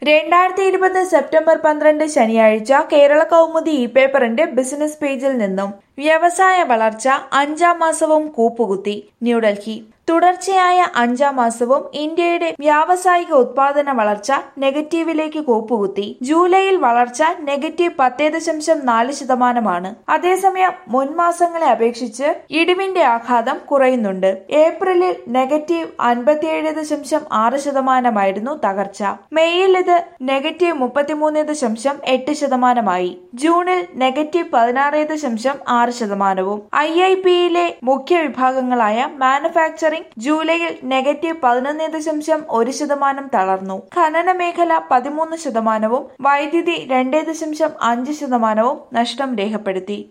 രണ്ടായിരത്തി ഇരുപത് സെപ്റ്റംബർ പന്ത്രണ്ട് ശനിയാഴ്ച കേരള കൗമുദി ഇ പേപ്പറിന്റെ ബിസിനസ് പേജിൽ നിന്നും വ്യവസായ വളർച്ച അഞ്ചാം മാസവും കൂപ്പുകുത്തി ന്യൂഡൽഹി തുടർച്ചയായ അഞ്ചാം മാസവും ഇന്ത്യയുടെ വ്യാവസായിക ഉത്പാദന വളർച്ച നെഗറ്റീവിലേക്ക് കൂപ്പുകുത്തി ജൂലൈയിൽ വളർച്ച നെഗറ്റീവ് പത്തേ ദശാംശം നാല് ശതമാനമാണ് അതേസമയം മുൻമാസങ്ങളെ അപേക്ഷിച്ച് ഇടിവിന്റെ ആഘാതം കുറയുന്നുണ്ട് ഏപ്രിലിൽ നെഗറ്റീവ് അൻപത്തിയേഴ് ദശാംശം ആറ് ശതമാനമായിരുന്നു തകർച്ച മെയ്യിൽ ഇത് നെഗറ്റീവ് മുപ്പത്തിമൂന്ന് ദശാംശം എട്ട് ശതമാനമായി ജൂണിൽ നെഗറ്റീവ് പതിനാറ് ദശാംശം ആറ് ശതമാനവും ഐ ഐ പിയിലെ മുഖ്യ വിഭാഗങ്ങളായ മാനുഫാക്ചറിംഗ് ജൂലൈയിൽ നെഗറ്റീവ് പതിനൊന്ന് ദശാംശം ഒരു ശതമാനം തളർന്നു ഖനന മേഖല പതിമൂന്ന് ശതമാനവും വൈദ്യുതി രണ്ട് ദശാംശം അഞ്ച് ശതമാനവും നഷ്ടം രേഖപ്പെടുത്തി